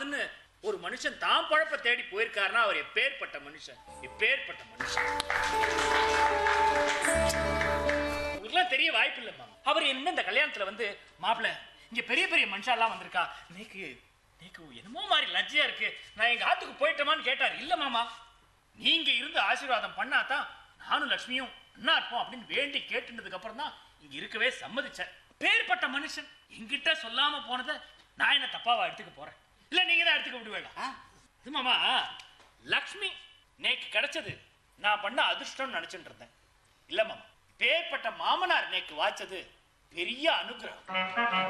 இருக்கக்கூடாதுன்னு ஒரு மனுஷன் தான் பழப்ப தேடி போயிருக்காருன்னா அவர் எப்பேற்பட்ட மனுஷன் எப்பேற்பட்ட மனுஷன் உங்களுக்குலாம் தெரிய வாய்ப்பு இல்லை மாமா அவர் என்ன இந்த கல்யாணத்துல வந்து மாப்பிள்ள இங்க பெரிய பெரிய மனுஷாலாம் வந்திருக்கா நேக்கு நேக்கு என்னமோ மாதிரி லஜ்ஜையா இருக்கு நான் எங்க ஆத்துக்கு போயிட்டோமான்னு கேட்டார் இல்ல மாமா நீங்க இருந்து ஆசீர்வாதம் பண்ணாதான் நானும் லட்சுமியும் அண்ணா இருப்போம் அப்படின்னு வேண்டி கேட்டுனதுக்கு அப்புறம் தான் இங்க இருக்கவே சம்மதிச்சேன் பேர்பட்ட மனுஷன் என்கிட்ட சொல்லாம போனதை நான் என்ன தப்பாவா எடுத்துக்க போறேன் இல்ல நீங்க தான் எடுத்துக்க விடுவேடா இது மாமா லக்ஷ்மி நேக்கு கிடைச்சது நான் பண்ண அதிர்ஷ்டம்னு நினைச்சிட்டு இருந்தேன் இல்ல மாமா பேர்பட்ட மாமனார் நேக்கு வாச்சது பெரிய அனுகிரகம்